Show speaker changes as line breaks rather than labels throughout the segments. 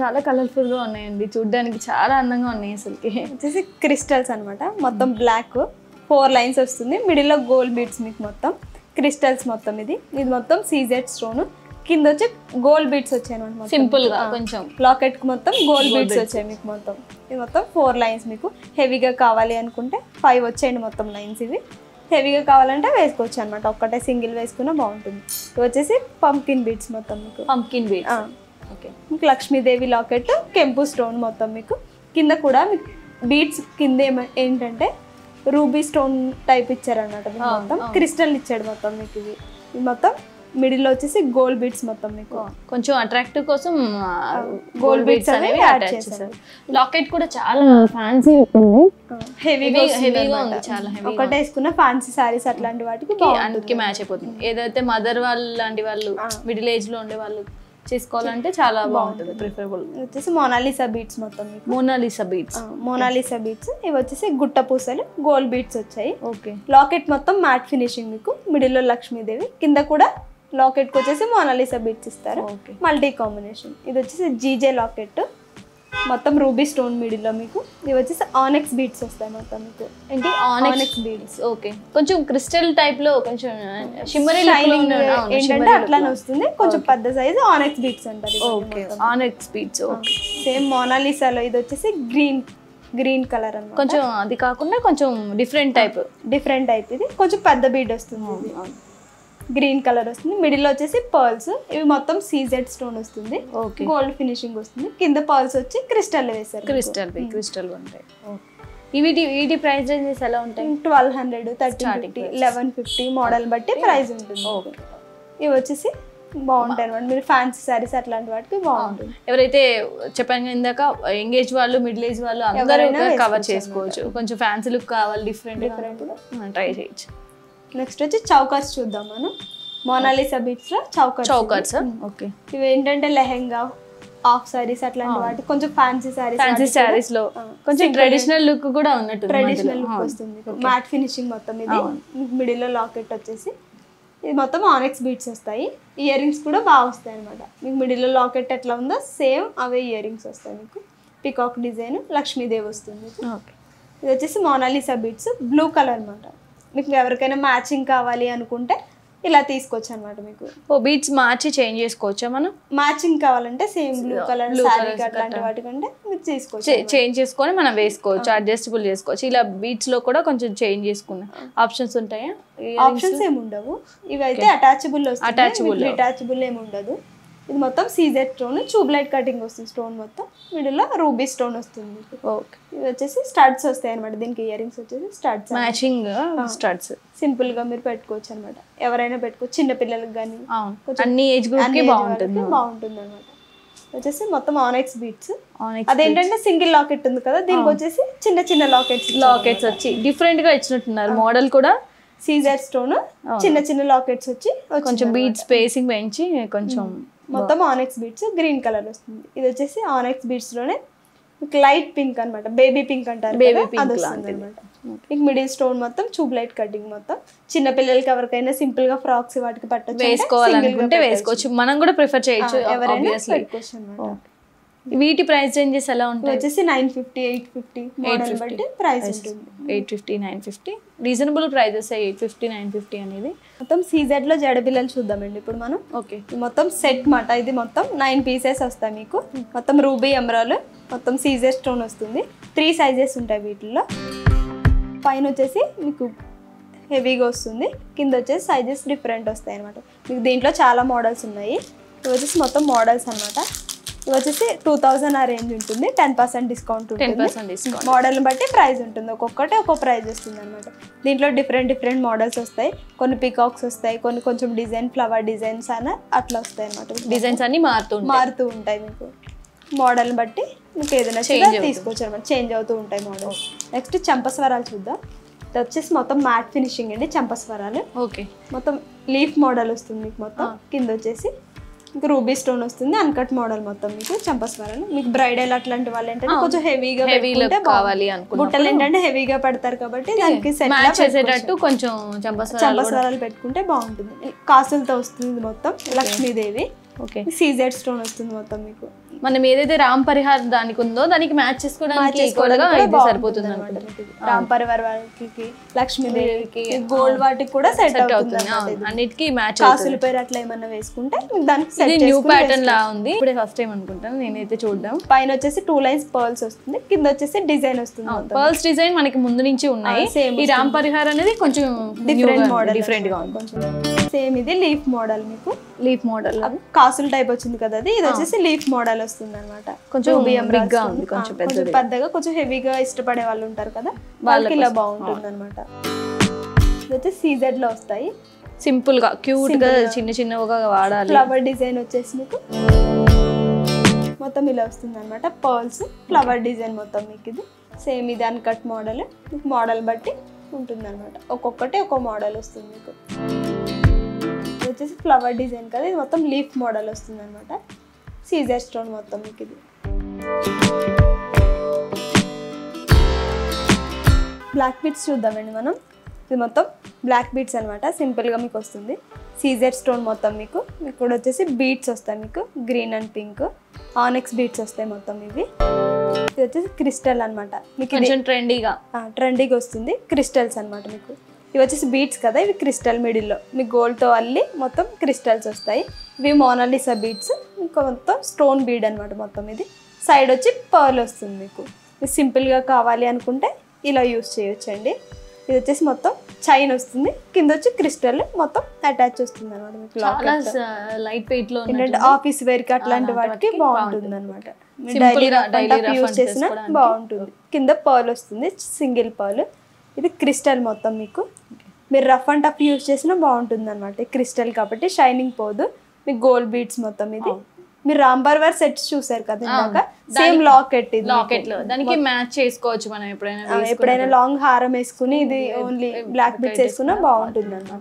చాలా కలర్ఫుల్ గా ఉన్నాయండి చూడ్డానికి చాలా అందంగా ఉన్నాయి అసలుకి
వచ్చేసి క్రిస్టల్స్ అన్నమాట మొత్తం బ్లాక్ ఫోర్ లైన్స్ వస్తుంది మిడిల్లో గోల్డ్ బీడ్స్ మీకు మొత్తం క్రిస్టల్స్ మొత్తం ఇది ఇది మొత్తం సీజెడ్ స్టోన్ కింద వచ్చి గోల్డ్ బీడ్స్ వచ్చాయి అనమాట
సింపుల్ గా కొంచెం
లాకెట్ కి మొత్తం గోల్డ్ బీడ్స్ వచ్చాయి మీకు మొత్తం ఇది మొత్తం ఫోర్ లైన్స్ మీకు హెవీగా కావాలి అనుకుంటే ఫైవ్ వచ్చాయండి మొత్తం లైన్స్ ఇవి హెవీగా కావాలంటే వేసుకోవచ్చు అనమాట ఒక్కటే సింగిల్ వేసుకున్నా బాగుంటుంది ఇవి వచ్చేసి పంకిన్ బీడ్స్ మొత్తం మీకు
పంకిన్ బీట్
ఆ.
ఓకే
మీకు లక్ష్మీదేవి లాకెట్ కెంపు స్టోన్ మొత్తం మీకు కింద కూడా మీకు బీడ్స్ కింద ఏమ- ఏంటంటే రూబీ స్టోన్ టైప్ ఇచ్చారన్నమాట మీకు మొత్తం క్రిస్టల్ ఇచ్చాడు మొత్తం మీకు ఇది ఇది మొత్తం మిడిల్ వచ్చేసి గోల్డ్ బీడ్స్ మొత్తం మీకు
కొంచెం అట్రాక్టివ్ కోసం
gold
గోల్డ్
beads
బీట్స్ అనేవి
అనేవి add
అటాచ్
చేశారు.
చేశారు లాకెట్ కూడా చాలా ఫ్యాన్సీ ఉంది
హెవీగా
Heavy- heavy-గా ఉంది, చాలా heavy-గా
ఒకటే వేసుకున్న ఫ్యాన్సీ సారీస్ అట్లాంటి వాటికి బాగుంటుంది
అన్నిటికీ మ్యాచ్ అయిపోతుంది ఏదైతే మదర్ వాళ్ళు లాంటి వాళ్ళు మిడిల్ ఏజ్ లో ఉండే వాళ్ళు చేసుకోవాలంటే చాలా బాగుంటుంది ప్రిఫరబుల్
ఇది వచ్చేసి మోనాలిసా బీట్స్ మొత్తం మీకు
మోనాలిసా బీట్స్
మోనాలిసా బీట్స్ ఇవి వచ్చేసి గుట్ట పూసలు గోల్డ్ బీట్స్ వచ్చాయి
ఓకే
లాకెట్ మొత్తం మ్యాట్ ఫినిషింగ్ మీకు మిడిల్లో లక్ష్మీదేవి కింద కూడా లాకెట్కి వచ్చేసి మోనాలిసా బీట్స్ ఇస్తారు
ఓకే
మల్టీ కాంబినేషన్ ఇది వచ్చేసి జీజే లాకెట్ మొత్తం రూబీ స్టోన్ మిడిల్లో మీకు ఇవి వచ్చేసి ఆనెక్స్ బీట్స్ వస్తాయి మొత్తం మీకు
ఏంటి ఆనెక్స్
ఆనెక్స్ బీడ్స్
ఓకే కొంచెం క్రిస్టల్ టైప్ లో కొంచెం షిమ్మరీ
షైనింగ్ ఏంటంటే అట్లానే వస్తుంది కొంచెం పెద్ద సైజ్ ఆనెక్స్ బీట్స్ అంటారు
okay onyx beads okay
same మోనాలిసాలో ఇది వచ్చేసి గ్రీన్ గ్రీన్ కలర్ అన్నమాట
కొంచెం అది కాకుండా కొంచెం డిఫరెంట్ టైప్
డిఫరెంట్ టైప్ ఇది కొంచెం పెద్ద బీడ్ వస్తుంది ఇది గ్రీన్ కలర్ వస్తుంది మిడిల్ వచ్చేసి పర్ల్స్ ఇవి మొత్తం సీజెడ్ స్టోన్ వస్తుంది
ఓకే
గోల్డ్ ఫినిషింగ్ వస్తుంది కింద పర్ల్స్ వచ్చి క్రిస్టల్ వేశారు
క్రిస్టల్ క్రిస్టల్ ఉంటాయి వీటి వీటి ప్రైస్ రేంజెస్ ఎలా ఉంటాయి
twelve hundred thirty
Starting
fifty eleven fifty model బట్టి ప్రైస్ ఉంటుంది ఇవి వచ్చేసి బాగుంటాయి అనమాట మీరు ఫ్యాన్సీ సారీస్ అట్లాంటి వాటికి బాగుంటుంది
ఎవరైతే చెప్పాను ఇందాక ఎంగేజ్ వాళ్ళు మిడిల్ ఏజ్ వాళ్ళు అందరూ
ఎవరైనా
కవర్
వేసుకోవచ్చు
చేసుకోవచ్చు కొంచెం ఫ్యాన్సీ లుక్ కావాలి డిఫరెంట్ డిఫరెంట్ ట్రై చేయొచ్చు
నెక్స్ట్ వచ్చి చౌకర్స్ చూద్దాం మనం మోనాలిసా బీట్స్ లో చౌకర్స్
చౌకర్స్ ఓకే
ఇవి ఏంటంటే లెహెంగా హాఫ్ సారీస్ అట్లాంటి వాటి కొంచెం ఫ్యాన్సీ సారీస్
ఫ్యాన్సీ శారీస్ లో కొంచెం ట్రెడిషనల్ లుక్ కూడా ఉన్నట్టు
ట్రెడిషనల్ లుక్ వస్తుంది మ్యాట్ ఫినిషింగ్ మొత్తం ఇది మిడిల్ లో లాకెట్ వచ్చేసి ఇది మొత్తం ఆనెక్స్ బీట్స్ వస్తాయి ఇయర్ రింగ్స్ కూడా బాగా వస్తాయి అనమాట మీకు మిడిల్ లో లాకెట్ ఎట్లా ఉందో సేమ్ అవే ఇయర్ రింగ్స్ వస్తాయి మీకు పికాక్ డిజైన్ లక్ష్మీదేవి వస్తుంది మీకు.
ఓకే
ఇది వచ్చేసి మోనాలిసా బీట్స్ బ్లూ కలర్ అనమాట మీకు ఎవరికైనా మ్యాచింగ్ కావాలి అనుకుంటే ఇలా తీసుకోవచ్చు అనమాట మీకు
ఓ బీట్స్ మార్చి చేంజ్ చేసుకోవచ్చా మనం
మ్యాచింగ్ కావాలంటే సేమ్ బ్లూ కలర్ శారీ అట్లాంటి వాటికంటే మీరు తీసుకోవచ్చు
చేంజ్ చేసుకొని మనం వేసుకోవచ్చు అడ్జస్టబుల్ చేసుకోవచ్చు ఇలా బీట్స్ లో కూడా కొంచెం చేంజ్ చేసుకున్న ఆప్షన్స్ ఉంటాయా
ఆప్షన్స్ ఏమి ఉండవు ఇవి అయితే అటాచబుల్
Attachable.
వస్తుంది డిటాచబుల్ ఏమి ఉండదు ఇది మొత్తం CZ stone tube light cutting వస్తుంది స్టోన్ మొత్తం మిడిల్ లో రూబీ స్టోన్ వస్తుంది మీకు.
ఓకే
ఇవి వచ్చేసి స్టడ్స్ వస్తాయి అనమాట దీనికి ఇయర్ రింగ్స్ వచ్చేసి స్టడ్స్
మ్యాచింగ్ స్టడ్స్
సింపుల్ గా మీరు పెట్టుకోవచ్చు అనమాట ఎవరైనా పెట్టుకోవచ్చు చిన్న పిల్లలకి కానీ
అవును అన్ని ఏజ్ గ్రూప్ కి బాగుంటుంది
బాగుంటుంది అనమాట వచ్చేసి మొత్తం ఆనెక్స్ బీట్స్
Onyx
అదేంటంటే సింగిల్ లాకెట్ ఉంది కదా దీనికి వచ్చేసి చిన్న చిన్న లాకెట్స్
లాకెట్స్ వచ్చి డిఫరెంట్ గా ఇచ్చినట్టున్నారు మోడల్ కూడా
సీజర్ స్టోన్ చిన్న చిన్న లాకెట్స్ వచ్చి వచ్చింది
కొంచెం బీట్ స్పేసింగ్ పెంచి కొంచెం
మొత్తం ఆనెక్స్ బీట్స్ గ్రీన్ కలర్ వస్తుంది ఇది వచ్చేసి ఆనెక్స్ బీట్స్ లోనే మీకు లైట్ పింక్ అన్నమాట బేబీ పింక్ అంటారు
Baby
కదా,
pink
అది వస్తుంది అనమాట మీకు మిడిల్ స్టోన్ మొత్తం ట్యూబ్ లైట్ కటింగ్ మొత్తం చిన్న పిల్లలకి ఎవరికైనా సింపుల్ గా ఫ్రాక్స్ వాటికి పట్టొచ్చు అంటే
వేసుకోవాలనుకుంటే
single గా
వేసుకోవచ్చు మనం కూడా ప్రిఫర్ చేయొచ్చు
పెట్టొచ్చు. ఎవరైనా
obviously.
పెట్టుకోవచ్చు అన్నమాట
వీటి ప్రైస్ రేంజెస్ ఎలా
ఇది
ఉంటాయి
వచ్చేసి nine fifty eight fifty model బట్టి ప్రైస్ ఉంటుంది
eight fifty nine fifty reasonable prices eight fifty nine fifty అనేది
మొత్తం సీజెడ్ లో జడబిల్లలు చూద్దామండి ఇప్పుడు మనం
ఓకే
ఇది మొత్తం సెట్ మాట ఇది మొత్తం నైన్ పీసెస్ వస్తాయి మీకు మొత్తం రూబీ ఎమరాల్ మొత్తం సీజర్ స్టోన్ వస్తుంది త్రీ సైజెస్ ఉంటాయి వీటిల్లో పైన వచ్చేసి మీకు హెవీగా వస్తుంది కింద వచ్చేసి సైజెస్ డిఫరెంట్ వస్తాయి అనమాట మీకు దీంట్లో చాలా మోడల్స్ ఉన్నాయి ఇవి వచ్చేసి మొత్తం మోడల్స్ అనమాట ఇవి వచ్చేసి టూ థౌజండ్ ఆ రేంజ్ ఉంటుంది టెన్ పర్సెంట్ డిస్కౌంట్
టెన్
ఉంటుంది
పర్సెంట్ డిస్కౌంట్
మోడల్ని బట్టి ప్రైస్ ఉంటుంది ఒక్కొక్కటి ఒక్కొక్క ప్రైస్ వస్తుంది అనమాట దీంట్లో డిఫరెంట్ డిఫరెంట్ మోడల్స్ వస్తాయి కొన్ని పికాక్స్ వస్తాయి కొన్ని కొంచెం డిజైన్ ఫ్లవర్ డిజైన్స్ అని అట్లా వస్తాయి అనమాట
డిజైన్స్ అన్ని మారుతుంటాయి
మారుతూ ఉంటాయి మీకు మోడల్ని బట్టి మీకు ఏదైనా
Change
చేంజ్
అవుతుంది.
తీసుకోవచ్చు అనమాట చేంజ్ అవుతూ ఉంటాయి మోడల్స్ నెక్స్ట్ చంపస్వరాలు చూద్దాం ఇది వచ్చేసి మొత్తం మ్యాట్ ఫినిషింగ్ అండి చంపస్వరాలు
ఓకే
మొత్తం లీఫ్ మోడల్ వస్తుంది మీకు మొత్తం కింద వచ్చేసి ఇంకా రూబీ స్టోన్ వస్తుంది అన్కట్ మోడల్ మొత్తం మీకు చంపస్వరాలు మీకు బ్రైడల్ అట్లాంటి వాళ్ళు ఏంటంటే కొంచెం హెవీగా
హెవీ లుక్ కావాలి అనుకున్నా
బుట్టలు ఏంటంటే హెవీగా పెడతారు కాబట్టి దానికి సెట్
మ్యాచ్ చేసేటట్టు కొంచెం చంపస్వరాలు
చంపస్వరాలు పెట్టుకుంటే బాగుంటుంది కాసులతో వస్తుంది ఇది మొత్తం లక్ష్మీదేవి
ఓకే
సీజెడ్ స్టోన్ వస్తుంది మొత్తం మీకు
మనం ఏదైతే రామ్ పరిహార్ దానికి ఉందో దానికి మ్యాచ్ చేసుకోవడానికి ఈక్వల్ గా ఇది సరిపోతుంది
అనమాట
అనుకుంటా
రామ్ పరివార్ వాళ్ళకి లక్ష్మీదేవికి
దేవికి,
గోల్డ్ వాటికి కూడా సెట్
సెట్
అవుతుంది
అవుతుంది అవును. అన్నిటికీ మ్యాచ్
కాసుల పేరు అట్లా ఏమన్నా వేసుకుంటే మీకు దానికి సెట్
ఇది న్యూ ప్యాటర్న్ లా ఉంది ఇప్పుడే ఫస్ట్ టైం అనుకుంటాను నేనైతే చూడడం
పైన వచ్చేసి టూ లైన్స్ పర్ల్స్ వస్తుంది కింద వచ్చేసి డిజైన్ వస్తుంది మొత్తం.
పర్ల్స్ డిజైన్ మనకి ముందు నుంచి ఉన్నాయి
ఆ, same
ఈ రామ్ పరిహార్ అనేది కొంచెం
డిఫరెంట్ మోడల్
డిఫరెంట్ గా ఉంది
కొంచెం సేమ్ ఇది లీఫ్ మోడల్ మీకు
లీఫ్ మోడల్
కాసుల టైప్ వచ్చింది కదా అది ఇది వచ్చేసి లీఫ్ మోడల్ వస్తుంది అనమాట
కొంచెం big గా ఉంది, కొంచెం
కొంచెం పెద్దగా కొంచెం హెవీగా ఇష్టపడే వాళ్ళు ఉంటారు కదా వాళ్ళకి ఇలా బాగుంటుంది అనమాట ఇది వచ్చి సీజెడ్ లో వస్తాయి
సింపుల్ గా క్యూట్ గా చిన్న చిన్నగా వాడాలి
ఫ్లవర్ డిజైన్ వచ్చేసి మీకు మొత్తం ఇలా వస్తుంది అనమాట పర్ల్స్ ఫ్లవర్ డిజైన్ మొత్తం మీకు ఇది సేమ్ ఇది అన్కట్ మోడల్ మీకు మోడల్ బట్టి ఉంటుంది అనమాట ఒక్కొక్కటి ఒక్కో మోడల్ వస్తుంది మీకు ఇది వచ్చేసి ఫ్లవర్ డిజైన్ కదా ఇది మొత్తం లీఫ్ మోడల్ వస్తుంది అనమాట సీజర్ స్టోన్ మొత్తం మీకు ఇది బ్లాక్ బీట్స్ చూద్దామండి మనం ఇది మొత్తం బ్లాక్ బీట్స్ అనమాట సింపుల్గా మీకు వస్తుంది సీజర్ స్టోన్ మొత్తం మీకు మీకు కూడా వచ్చేసి బీట్స్ వస్తాయి మీకు green and pink onyx beads వస్తాయి మొత్తం ఇవి ఇది వచ్చేసి క్రిస్టల్ అనమాట మీకు ఇది
కొంచెం ట్రెండీగా
ట్రెండీగా వస్తుంది క్రిస్టల్స్ అన్నమాట మీకు ఇవి వచ్చేసి బీట్స్ కదా ఇవి క్రిస్టల్ మిడిల్లో మీకు గోల్డ్తో అల్లి మొత్తం క్రిస్టల్స్ వస్తాయి ఇవి మోనాలిసా బీట్స్ ఇంకా మొత్తం స్టోన్ బీడ్ అనమాట మొత్తం ఇది సైడ్ వచ్చి పర్ల్ వస్తుంది మీకు ఇది సింపుల్గా కావాలి అనుకుంటే ఇలా యూస్ చేయొచ్చండి ఇది వచ్చేసి మొత్తం చైన్ వస్తుంది కింద వచ్చి క్రిస్టల్ మొత్తం అటాచ్ వస్తుంది అనమాట మీకు
చాలా
లాకెట్
లైట్ వెయిట్ లో
ఏంటంటే ఆఫీస్ వేర్ కి అట్లాంటి వాటికి బాగుంటుంది అనమాట
Simple గా daily rough
యూస్
and
చేసిన
చేసుకోవడానికి.
బాగుంటుంది కింద పర్ల్ వస్తుంది సింగిల్ పర్ల్ ఇది క్రిస్టల్ మొత్తం మీకు మీరు రఫ్ అండ్ టఫ్ యూస్ చేసినా బాగుంటుంది అనమాట క్రిస్టల్ కాబట్టి షైనింగ్ పోదు మీకు గోల్డ్ బీట్స్ మొత్తం ఇది మీరు రాంబర్ వేర్ సెట్స్ చూసారు కదా ఇందాక సేమ్ లాకెట్ ఇది
లాకెట్ లో దానికి మ్యాచ్ చేసుకోవచ్చు మనం ఎప్పుడైనా
ఆ, ఎప్పుడైనా లాంగ్ హారం వేసుకుని ఇది ఓన్లీ బ్లాక్ బీట్స్ వేసుకున్నా బాగుంటుంది అనమాట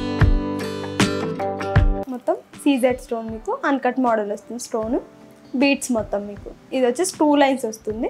మొత్తం సీజెడ్ స్టోన్ మీకు అన్కట్ మోడల్ వస్తుంది స్టోన్ బీట్స్ మొత్తం మీకు ఇది వచ్చేసి టూ లైన్స్ వస్తుంది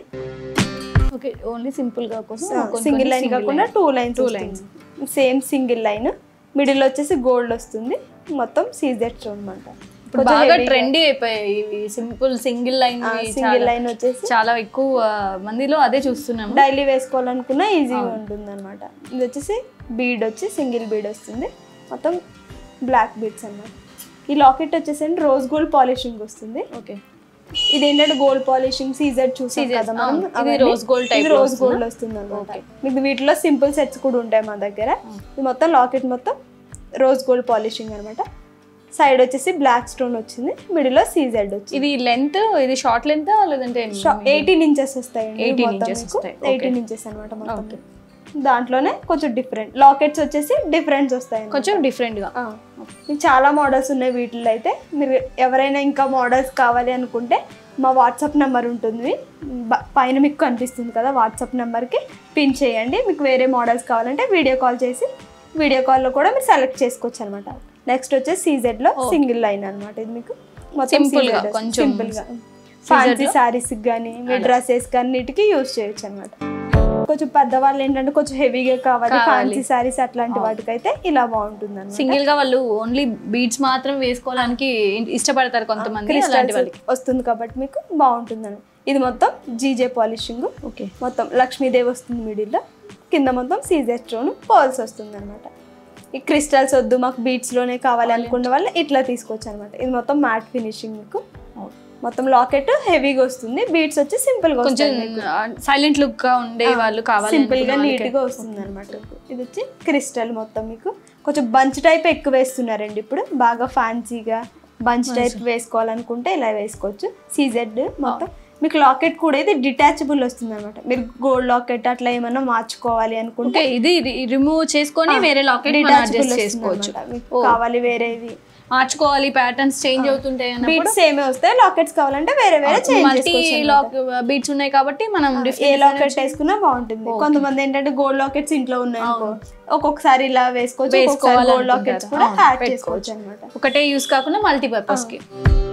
ఓకే ఓన్లీ సింపుల్ గా కోసం కొన్ని
సింగిల్
కొన్ని
లైన్
single
కాకుండా
line.
Two lines two lines same single line middle వచ్చేసి గోల్డ్ వస్తుంది మొత్తం సీజెడ్ స్టోన్ అనమాట
ఇప్పుడు బాగా ట్రెండీ అయిపోయాయి ఇవి simple single line
single line వచ్చేసి
చాలా ఎక్కువ మందిలో అదే చూస్తున్నాము
డైలీ వేసుకోవాలనుకున్నా ఈజీగా ఉంటుంది అనమాట ఇది వచ్చేసి బీడ్ వచ్చి సింగిల్ బీడ్ వస్తుంది మొత్తం బ్లాక్ బీడ్స్ అన్నమాట ఈ లాకెట్ వచ్చేసి రోజ్ గోల్డ్ పాలిషింగ్ వస్తుంది
ఓకే
ఇది ఏంటంటే గోల్డ్ పాలిషింగ్ సీజర్ చూసాం కదా మనం
అవును. ఇది
అవన్నీ.
rose gold type
ఇది
లో
రోజ్
వస్తుందా?
గోల్డ్ వస్తుంది అనమాట మీకు వీటిలో సింపుల్ సెట్స్ కూడా ఉంటాయి మా దగ్గర ఇది మొత్తం లాకెట్ మొత్తం రోజ్ గోల్డ్ పాలిషింగ్ అనమాట సైడ్ వచ్చేసి బ్లాక్ స్టోన్ వచ్చింది మిడిల్ లో సీజెడ్ వచ్చింది
ఇది లెంత్ ఇది షార్ట్ లెంత్ లేదంటే
ఎయిటీన్ ఇంచెస్ వస్తాయండి
18
మొత్తం
inches
మీకు.
వస్తాయి.
ఎయిటీన్ ఇంచెస్ అనమాట మొత్తం దాంట్లోనే కొంచెం డిఫరెంట్ లాకెట్స్ వచ్చేసి డిఫరెంట్ వస్తాయి అన్నమాట.
కొంచెం డిఫరెంట్ గా
ఆ. మీకు చాలా మోడల్స్ ఉన్నాయి వీటిలో అయితే మీరు ఎవరైనా ఇంకా మోడల్స్ కావాలి అనుకుంటే మా వాట్సాప్ నెంబర్ ఉంటుంది బ- పైన మీకు కనిపిస్తుంది కదా వాట్సాప్ నెంబర్కి పిన్ చేయండి మీకు వేరే మోడల్స్ కావాలంటే వీడియో కాల్ చేసి వీడియో కాల్లో కూడా మీరు సెలెక్ట్ చేసుకోవచ్చు అనమాట నెక్స్ట్ వచ్చేసి సీజెడ్ లో సింగిల్ లైన్ అనమాట ఇది మీకు
Simple గా, కొంచెం
సింపుల్ గా ఫ్యాన్సీ సారీస్ కానీ మీ డ్రెస్సెస్ అన్నిటికీ యూస్ చేయొచ్చు అనమాట కొంచెం పెద్దవాళ్ళు ఏంటంటే కొంచెం హెవీగా కావాలి ఫ్యాన్సీ సారీస్ అట్లాంటి వాటికైతే ఇలా బాగుంటుంది అనమాట
సింగిల్ గా వాళ్ళు ఓన్లీ బీడ్స్ మాత్రం వేసుకోవడానికి ఇష్టపడతారు కొంతమంది అలాంటి
క్రిస్టల్స్
వాళ్ళకి
వస్తుంది కాబట్టి మీకు బాగుంటుందని ఇది మొత్తం జీజే పాలిషింగ్
ఓకే
మొత్తం లక్ష్మీదేవి వస్తుంది మిడిల్లో కింద మొత్తం సీజర్ స్టోన్ పర్ల్స్ వస్తుంది అనమాట ఈ క్రిస్టల్స్ వద్దు మాకు beads లోనే కావాలి అనుకున్న వాళ్ళు ఇట్లా తీసుకోవచ్చు అనమాట ఇది మొత్తం మ్యాట్ ఫినిషింగ్ మీకు మొత్తం లాకెట్ హెవీగా వస్తుంది బీట్స్ వచ్చి సింపుల్ గా
కొంచెం సైలెంట్ లుక్ గా ఉండే వాళ్ళు కావాలి
సింపుల్ గా నీట్ గా వస్తుంది అనమాట ఇది వచ్చి క్రిస్టల్ మొత్తం మీకు కొంచెం బంచ్ టైప్ ఎక్కువ వేస్తున్నారండి ఇప్పుడు బాగా ఫ్యాన్సీగా బంచ్ టైప్ వేసుకోవాలనుకుంటే ఇలా వేసుకోవచ్చు సీజెడ్ మొత్తం మీకు లాకెట్ కూడా ఇది డిటాచబుల్ వస్తుంది అనమాట మీరు గోల్డ్ లాకెట్ అట్లా ఏమన్నా మార్చుకోవాలి అనుకుంటే
ఓకే ఇది రిమూవ్ చేసుకొని వేరే లాకెట్
డిటాచబుల్
అడ్జస్ట్ చేసుకోవచ్చు
మీకు కావాలి వేరేవి
మార్చుకోవాలి ప్యాటర్న్స్ చేంజ్ అవుతుంటాయి అన్నప్పుడు
బీట్స్ సేమే వస్తాయి లాకెట్స్ కావాలంటే వేరే వేరే చేంజ్
మల్టీ లాక్ బీట్స్ ఉన్నాయి కాబట్టి మనం
ఏ లాకెట్ వేసుకున్నా బాగుంటుంది కొంతమంది ఏంటంటే గోల్డ్ లాకెట్స్ ఇంట్లో ఉన్నాయి అనుకో ఒక్కొక్కసారి ఇలా వేసుకోవచ్చు ఒక్కొక్కసారి గోల్డ్ లాకెట్స్ కూడా యాడ్ చేసుకోవచ్చు అనమాట
ఒకటే యూస్ కాకుండా మల్టీపర్పస్ కి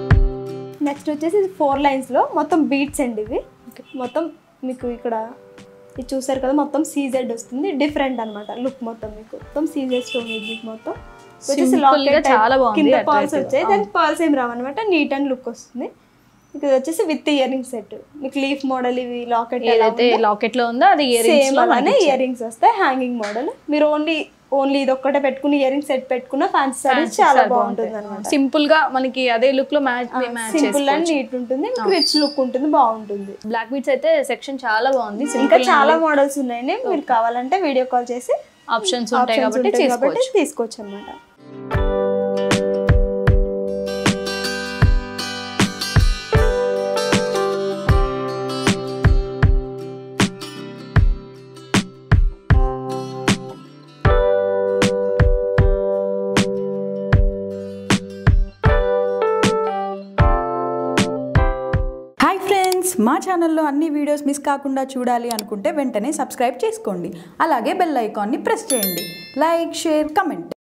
నెక్స్ట్ వచ్చేసి ఇది ఫోర్ లైన్స్ లో మొత్తం బీట్స్ అండి ఇవి మొత్తం మీకు ఇక్కడ ఇది చూసారు కదా మొత్తం సీజెడ్ వస్తుంది డిఫరెంట్ అన్నమాట లుక్ మొత్తం మీకు మొత్తం సీజెడ్ స్టోన్ ఇది మీకు మొత్తం వచ్చేసి
Simple
locket
గా
type.
చాలా బాగుంది,
కింద పర్ల్స్
attractive.
వచ్చాయి దానికి పర్ల్స్ ఏం రావన్నమాట నీట్ అండ్ లుక్ వస్తుంది మీకు ఇది వచ్చేసి విత్ ఇయర్ రింగ్ సెట్ మీకు లీఫ్ మోడల్ ఇవి లాకెట్
ఏదైతే లాకెట్ లో ఉందో అది ఇయర్
సేమ్ అలానే ఇయర్ రింగ్స్ వస్తాయి హ్యాంగింగ్ మోడల్ మీరు ఓన్లీ ఓన్లీ ఇది ఒక్కటే పెట్టుకుని ఇయర్ రింగ్ సెట్ పెట్టుకున్న ఫ్యాన్సీ సారీస్ చాలా బాగుంటుంది అనమాట
సింపుల్ గా మనకి అదే లుక్ లో match match
simple and neat ఉంటుంది మీకు రిచ్ లుక్ ఉంటుంది బాగుంటుంది
బ్లాక్ బీట్స్ అయితే సెక్షన్ చాలా బాగుంది
ఇంకా చాలా మోడల్స్ ఉన్నాయండి మీరు కావాలంటే వీడియో కాల్ చేసి
ఆప్షన్స్ ఉంటాయి
ఆప్షన్స్
కాబట్టి
ఉంటాయి కాబట్టి
తీసుకోవచ్చు
తీసుకోవచ్చు అనమాట
హాయ్ ఫ్రెండ్స్ మా ఛానల్లో అన్ని వీడియోస్ మిస్ కాకుండా చూడాలి అనుకుంటే వెంటనే సబ్స్క్రైబ్ చేసుకోండి అలాగే బెల్ ఐకాన్ని ప్రెస్ చేయండి లైక్ షేర్ కమెంట్